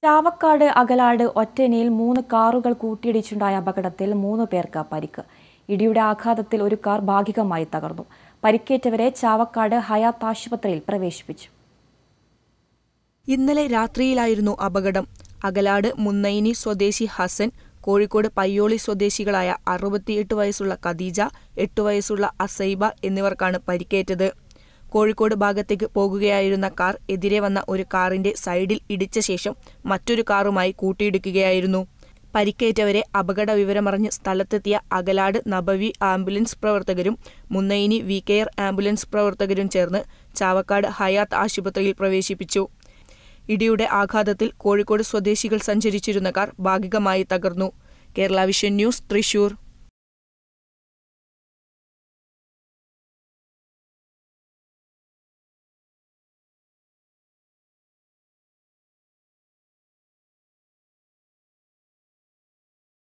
ചാവക്കാട് അകലാട് ഒറ്റനിയിൽ മൂന്ന് കാറുകൾ കൂട്ടിയിടിച്ചുണ്ടായ അപകടത്തിൽ മൂന്ന് പേർക്ക് പരിക്ക് ഇടിയുടെ ആഘാതത്തിൽ ഒരു കാർ ഭാഗികമായി തകർന്നു പരിക്കേറ്റവരെ ചാവക്കാട് ഹയാത്ത് ആശുപത്രിയിൽ പ്രവേശിപ്പിച്ചു ഇന്നലെ രാത്രിയിലായിരുന്നു അപകടം അകലാട് മുന്നൈനി സ്വദേശി ഹസൻ കോഴിക്കോട് പയ്യോളി സ്വദേശികളായ അറുപത്തിയെട്ട് വയസ്സുള്ള ഖദീജ എട്ട് വയസ്സുള്ള അസൈബ എന്നിവർക്കാണ് പരിക്കേറ്റത് കോഴിക്കോട് ഭാഗത്തേക്ക് പോകുകയായിരുന്ന കാർ എതിരെ വന്ന ഒരു കാറിന്റെ സൈഡിൽ ഇടിച്ച ശേഷം മറ്റൊരു കാറുമായി കൂട്ടിയിടിക്കുകയായിരുന്നു പരിക്കേറ്റവരെ അപകട വിവരമറിഞ്ഞ് സ്ഥലത്തെത്തിയ അകലാട് നബവി ആംബുലൻസ് പ്രവർത്തകരും മുന്നൈനി വി കെയർ ആംബുലൻസ് പ്രവർത്തകരും ചേർന്ന് ചാവക്കാട് ഹയാത്ത് ആശുപത്രിയിൽ പ്രവേശിപ്പിച്ചു ഇടിയുടെ ആഘാതത്തിൽ കോഴിക്കോട് സ്വദേശികൾ സഞ്ചരിച്ചിരുന്ന കാർ ഭാഗികമായി തകർന്നു കേരള വിഷൻ ന്യൂസ് തൃശൂർ